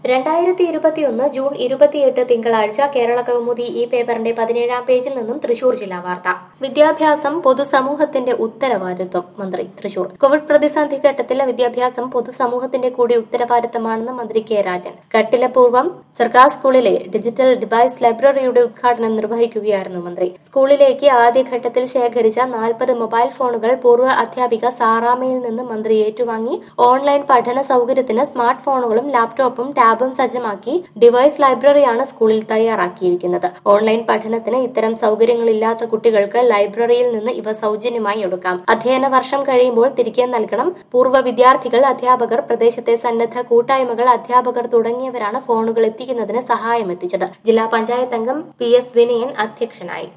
രണ്ടായിരത്തി ഇരുപത്തിയൊന്ന് ജൂൺ ഇരുപത്തിയെട്ട് തിങ്കളാഴ്ച കേരള കൗമുദി ഈ പേപ്പറിന്റെ പതിനേഴാം പേജിൽ നിന്നും തൃശൂർ ജില്ലാ വാർത്ത വിദ്യാഭ്യാസം പൊതുസമൂഹത്തിന്റെ ഉത്തരവാദിത്വം മന്ത്രി തൃശൂർ കോവിഡ് പ്രതിസന്ധി ഘട്ടത്തിൽ വിദ്യാഭ്യാസം പൊതുസമൂഹത്തിന്റെ കൂടി ഉത്തരവാദിത്തമാണെന്ന് മന്ത്രി കെ രാജൻ കട്ടിലപൂർവം സർക്കാർ സ്കൂളിലെ ഡിജിറ്റൽ ഡിവൈസ് ലൈബ്രറിയുടെ ഉദ്ഘാടനം നിർവഹിക്കുകയായിരുന്നു മന്ത്രി സ്കൂളിലേക്ക് ആദ്യഘട്ടത്തിൽ ശേഖരിച്ച നാൽപ്പത് മൊബൈൽ ഫോണുകൾ പൂർവ്വ അധ്യാപിക സാറാമയിൽ നിന്ന് മന്ത്രി ഏറ്റുവാങ്ങി ഓൺലൈൻ പഠന സൗകര്യത്തിന് സ്മാർട്ട് ഫോണുകളും ലാപ്ടോപ്പും ടാബും സജ്ജമാക്കി ഡിവൈസ് ലൈബ്രറിയാണ് സ്കൂളിൽ തയ്യാറാക്കിയിരിക്കുന്നത് ഓൺലൈൻ പഠനത്തിന് ഇത്തരം സൗകര്യങ്ങളില്ലാത്ത കുട്ടികൾക്ക് ലൈബ്രറിയിൽ നിന്ന് ഇവ സൗജന്യമായി എടുക്കാം അധ്യയന വർഷം കഴിയുമ്പോൾ തിരികെ നൽകണം പൂർവ്വ വിദ്യാർത്ഥികൾ അധ്യാപകർ പ്രദേശത്തെ സന്നദ്ധ കൂട്ടായ്മകൾ അധ്യാപകർ തുടങ്ങിയവരാണ് ഫോണുകൾ എത്തിക്കുന്നതിന് സഹായം എത്തിച്ചത് ജില്ലാ പഞ്ചായത്ത് അംഗം പി എസ് വിനയൻ അധ്യക്ഷനായി